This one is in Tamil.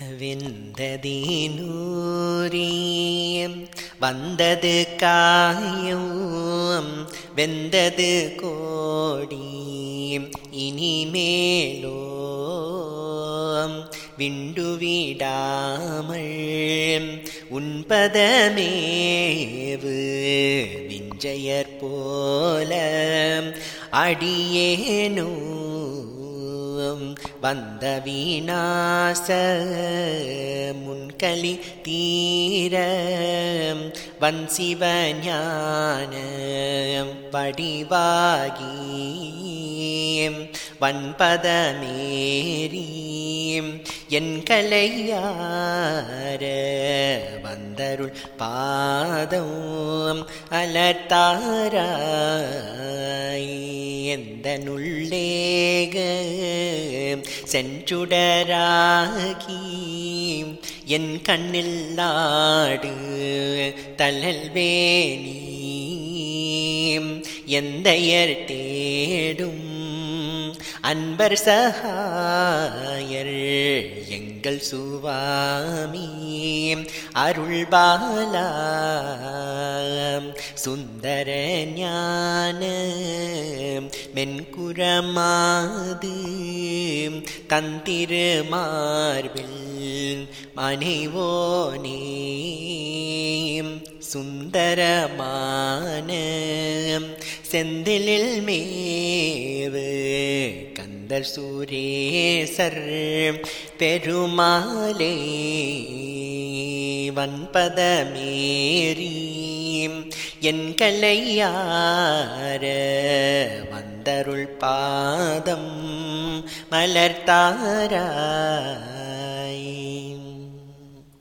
வெந்ததீனூரியம் வந்தது காயம் வெந்தது கோடியும் இனிமேலோ விண்டுவிடாமல் உன்பதமேவு விஞ்சையற் போல அடியேனோ வந்த வீணாச முன்களி தீர வன் சிவஞான வடிவாகி வன்பதமேரி என் கலையார வந்தருள் பாதம் அலர்த்தாராய் எந்த நுள்ளேக சென்றுடராகி என் கண்ணில் நாடு தளல்வேணி எந்தையர் தேடும் அன்பர் சகாயர் எங்கள் சுவாமி அருள்பாலா சுந்தர ஞான மென்குரமாது தந்திரு மார்பில் மனைவோனே சுந்தரமான செந்திலில் மேவு கந்தர் சூரேசர் பெருமாளே வன்பதமேரி என் கலையார வந்தருள் பாதம் மலர்த்தாரா